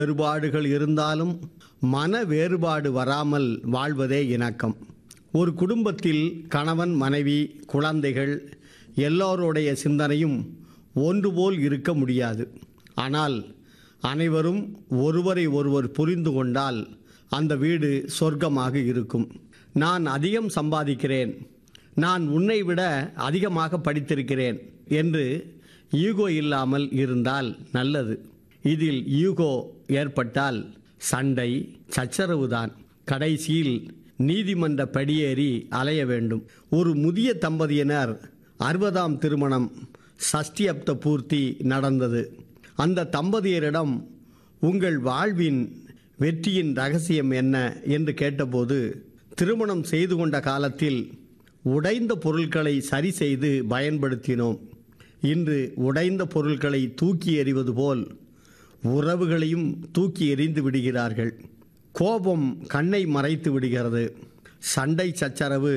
வேறுபாடுகள் இருந்தாலும் மன வேறுபாடு வராமல் வாழ்வதே இணக்கம் ஒரு குடும்பத்தில் கணவன் மனைவி குழந்தைகள் எல்லோருடைய சிந்தனையும் ஒன்றுபோல் இருக்க முடியாது ஆனால் அனைவரும் ஒருவரை ஒருவர் புரிந்து கொண்டால் அந்த வீடு சொர்க்கமாக இருக்கும் நான் அதிகம் சம்பாதிக்கிறேன் நான் உன்னை விட அதிகமாக படித்திருக்கிறேன் என்று ஈகோ இல்லாமல் இருந்தால் நல்லது இதில் ஈகோ ஏற்பட்டால் சண்டை சச்சரவுதான் கடைசியில் நீதிமன்ற படியேறி அலைய வேண்டும் ஒரு முதிய தம்பதியினர் அறுபதாம் திருமணம் சஷ்டியப்த பூர்த்தி நடந்தது அந்த தம்பதியரிடம் உங்கள் வாழ்வின் வெற்றியின் ரகசியம் என்ன என்று கேட்டபோது திருமணம் செய்து கொண்ட காலத்தில் உடைந்த பொருட்களை சரி செய்து பயன்படுத்தினோம் இன்று உடைந்த பொருட்களை தூக்கி எறிவது போல் உறவுகளையும் தூக்கி எறிந்து விடுகிறார்கள் கோபம் கண்ணை மறைத்து விடுகிறது சண்டை சச்சரவு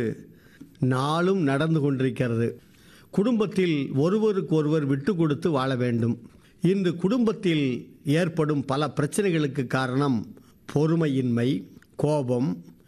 நாளும் நடந்து கொண்டிருக்கிறது குடும்பத்தில் ஒருவருக்கொருவர் விட்டு கொடுத்து வாழ வேண்டும் இன்று குடும்பத்தில் ஏற்படும் பல பிரச்சனைகளுக்கு காரணம் பொறுமையின்மை கோபம்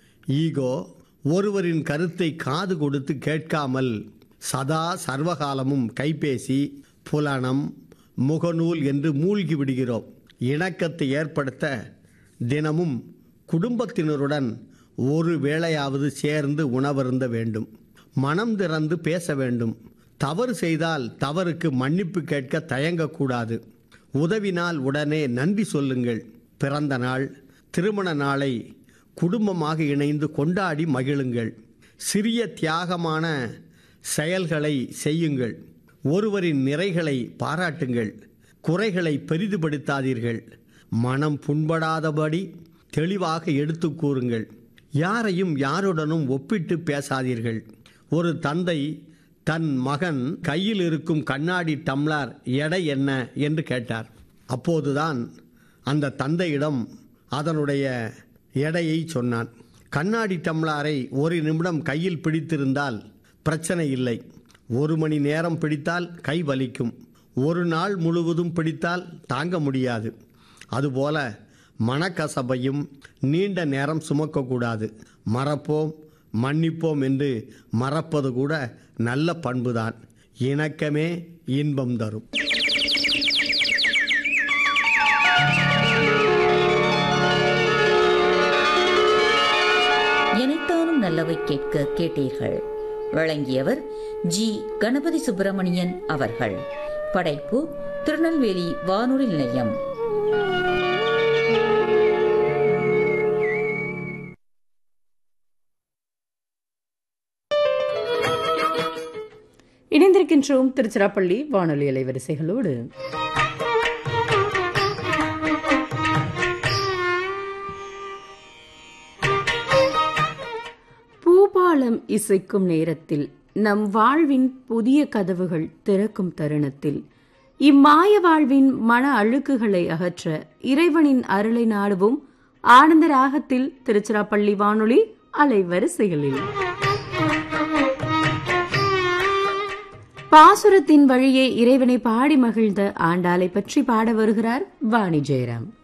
ஈகோ ஒருவரின் கருத்தை காது கொடுத்து கேட்காமல் சதா சர்வகாலமும் கைபேசி புலனம் முகநூல் என்று மூழ்கி விடுகிறோம் இணக்கத்தை ஏற்படுத்த தினமும் குடும்பத்தினருடன் ஒரு வேளையாவது சேர்ந்து உணவருந்த வேண்டும் மனம் திறந்து பேச வேண்டும் தவறு செய்தால் தவறுக்கு மன்னிப்பு கேட்க தயங்கக்கூடாது உதவினால் உடனே நன்றி சொல்லுங்கள் பிறந்த நாள் திருமண நாளை குடும்பமாக இணைந்து கொண்டாடி மகிழுங்கள் சிறிய தியாகமான செயல்களை செய்யுங்கள் ஒருவரின் நிறைகளை பாராட்டுங்கள் குறைகளை பெரிதுபடுத்தாதீர்கள் மனம் புண்படாதபடி தெளிவாக எடுத்து கூறுங்கள் யாரையும் யாருடனும் ஒப்பிட்டு பேசாதீர்கள் ஒரு தந்தை தன் மகன் கையில் இருக்கும் கண்ணாடி டம்ளர் எடை என்ன என்று கேட்டார் அப்போதுதான் அந்த தந்தையிடம் அதனுடைய எடையை சொன்னான் கண்ணாடி டம்ளாரை ஒரு நிமிடம் கையில் பிடித்திருந்தால் பிரச்சனை இல்லை ஒரு மணி நேரம் பிடித்தால் கை வலிக்கும் ஒரு நாள் முழுவதும் பிடித்தால் தாங்க முடியாது அதுபோல மனக்கசபையும் நீண்ட நேரம் சுமக்கக்கூடாது மறப்போம் மன்னிப்போம் என்று மறப்பது கூட நல்ல பண்புதான் இணக்கமே இன்பம் தரும் எனைத்தானும் நல்லவை கேட்க கேட்டீர்கள் வழங்கியவர் ஜி கணபதி சுப்பிரமணியன் அவர்கள் படைப்பு திருநெல்வேலி வானொலி நிலையம் இணைந்திருக்கின்றோம் திருச்சிராப்பள்ளி வானொலி அலைவரிசைகளோடு பூபாலம் இசைக்கும் நேரத்தில் நம் வாழ்வின் புதிய கதவுகள் திறக்கும் தருணத்தில் இம்மாய வாழ்வின் மன அழுக்குகளை அகற்ற இறைவனின் அருளை நாடுவோம் ஆனந்த ராகத்தில் திருச்சிராப்பள்ளி வானொலி அலைவரிசைகளில் பாசுரத்தின் வழியே இறைவனை பாடி மகிழ்ந்த ஆண்டாளை பற்றி பாட வருகிறார் வாணி ஜெயராம்